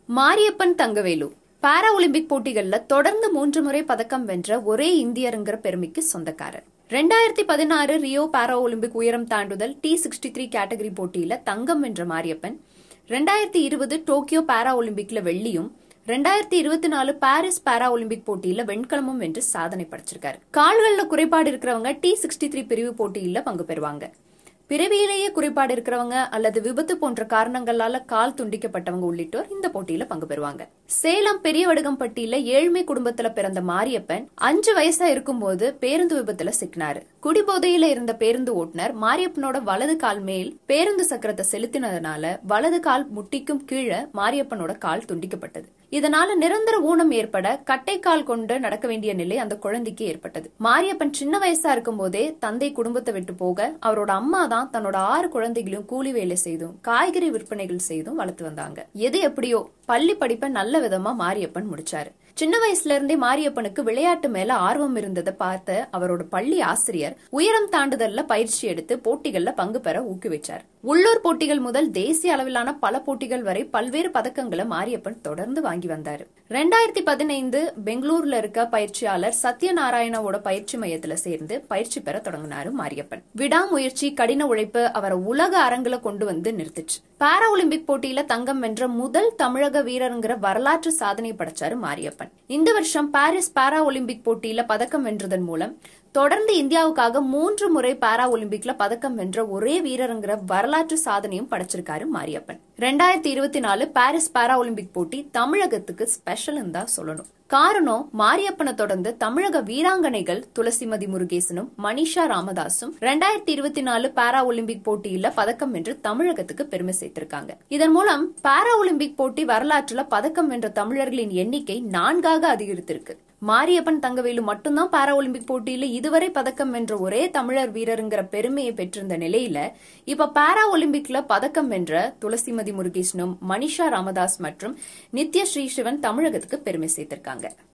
Mariyappan Thangavelu para Olympic போட்டிகள்ல தொடர்ந்து மூன்று முறை பதக்கம் வென்ற ஒரே இந்தியருங்கிற பெருமைக்கு சொந்தக்காரர் ரெண்டாயிரத்தி பதினாறு ரியோ பாரா ஒலிம்பிக் உயரம் தாண்டுதல் டி சிக்ஸ்டி த்ரீ கேட்டகரி போட்டியில தங்கம் வென்ற மாரியப்பன் ரெண்டாயிரத்தி இருபது டோக்கியோ பாரா ஒலிம்பிக்ல வெள்ளியும் ரெண்டாயிரத்தி இருபத்தி நாலு பாரிஸ் பாரா ஒலிம்பிக் போட்டியில வெண்கலமும் வென்று சாதனை படைச்சிருக்காரு கால்கள்ல குறைபாடு இருக்கிறவங்க டி சிக்ஸ்டி த்ரீ பிரிவு போட்டியில பங்கு பெறுவாங்க பிறவியிலேயே குறைபாடு இருக்கிறவங்க அல்லது விபத்து போன்ற காரணங்களால கால் துண்டிக்கப்பட்டவங்க உள்ளிட்டோர் இந்த போட்டியில பங்கு பெறுவாங்க சேலம் பெரிய வடுகம்பட்டியில ஏழ்மை குடும்பத்துல பிறந்த மாரியப்பன் அஞ்சு வயசா இருக்கும்போது பேருந்து விபத்துல சிக்கினாரு குடிபோதையில இருந்த பேருந்து ஓட்டுநர் மாரியப்பனோட வலது கால் மேல் பேருந்து சக்கரத்தை செலுத்தினதுனால வலது கால் முட்டிக்கும் கீழே மாரியப்பனோட கால் துண்டிக்கப்பட்டது இதனால நிரந்தர ஊனம் ஏற்பட கட்டைக்கால் கொண்டு நடக்க வேண்டிய நிலை அந்த குழந்தைக்கு ஏற்பட்டது மாரியப்பன் சின்ன வயசா இருக்கும் போதே தந்தை குடும்பத்தை விட்டு போக அவரோட அம்மா தான் தன்னோட ஆறு குழந்தைகளையும் கூலி வேலை செய்தும் காய்கறி விற்பனைகள் செய்தும் வளர்த்து வந்தாங்க எது எப்படியோ பள்ளி படிப்பை நல்ல விதமா மாரியப்பன் முடிச்சாரு சின்ன வயசுல இருந்தே மாரியப்பனுக்கு விளையாட்டு மேல ஆர்வம் இருந்ததை பார்த்த அவரோட பள்ளி ஆசிரியர் உயரம் தாண்டுதல்ல பயிற்சி எடுத்து போட்டிகள்ல பங்கு பெற ஊக்குவிச்சார் உள்ளூர் போட்டிகள் முதல் தேசிய அளவிலான பல போட்டிகள் வரை பல்வேறு பதக்கங்களை மாரியப்பன் தொடர்ந்து வாங்கி வந்தாரு ரெண்டாயிரத்தி பதினைந்து பெங்களூர்ல இருக்க பயிற்சியாளர் சத்யநாராயணவோட பயிற்சி மையத்துல சேர்ந்து பயிற்சி பெற தொடங்கினாரு மாரியப்பன் விடாமுயற்சி கடின உழைப்பு அவரை உலக அரங்குல கொண்டு வந்து நிறுத்துச்சு பாரா ஒலிம்பிக் போட்டியில தங்கம் வென்ற முதல் தமிழக வீரருங்கிற வரலாற்று சாதனை படைச்சாரு மாரியப்பன் இந்த வருஷம் பாரிஸ் பாரா ஒலிம்பிக் போட்டியில பதக்கம் வென்றதன் மூலம் தொடர்ந்து இந்தியாவுக்காக மூன்று முறை பாரா ஒலிம்பிக்ல பதக்கம் வென்ற ஒரே வீரருங்கிற வரலாற்று சாதனையும் படைச்சிருக்காரு மாரியப்பன் ரெண்டாயிரத்தி இருபத்தி நாலு பாரிஸ் பாரா ஒலிம்பிக் போட்டி தமிழகத்துக்கு ஸ்பெஷல் தான் சொல்லணும் காரணம் மாரியப்பனை தொடர்ந்து தமிழக வீராங்கனைகள் துளசிமதி முருகேசனும் மணிஷா ராமதாசும் ரெண்டாயிரத்தி இருபத்தி நாலு பாரா ஒலிம்பிக் போட்டியில பதக்கம் வென்று தமிழகத்துக்கு பெருமை சேர்த்திருக்காங்க இதன் மூலம் பாரா ஒலிம்பிக் போட்டி வரலாற்றுல பதக்கம் வென்ற தமிழர்களின் எண்ணிக்கை நான்காக அதிகரித்திருக்கு மாரியப்பன் தங்கவேலு மட்டும்தான் பாரா ஒலிம்பிக் போட்டியில இதுவரை பதக்கம் வென்ற ஒரே தமிழர் வீரருங்கிற பெருமையை பெற்றிருந்த நிலையில இப்ப பாரா ஒலிம்பிக்ல பதக்கம் வென்ற துளசிமதி முருகேசனும் மணிஷா ராமதாஸ் மற்றும் நித்ய ஸ்ரீசிவன் தமிழகத்துக்கு பெருமை சேர்த்திருக்காங்க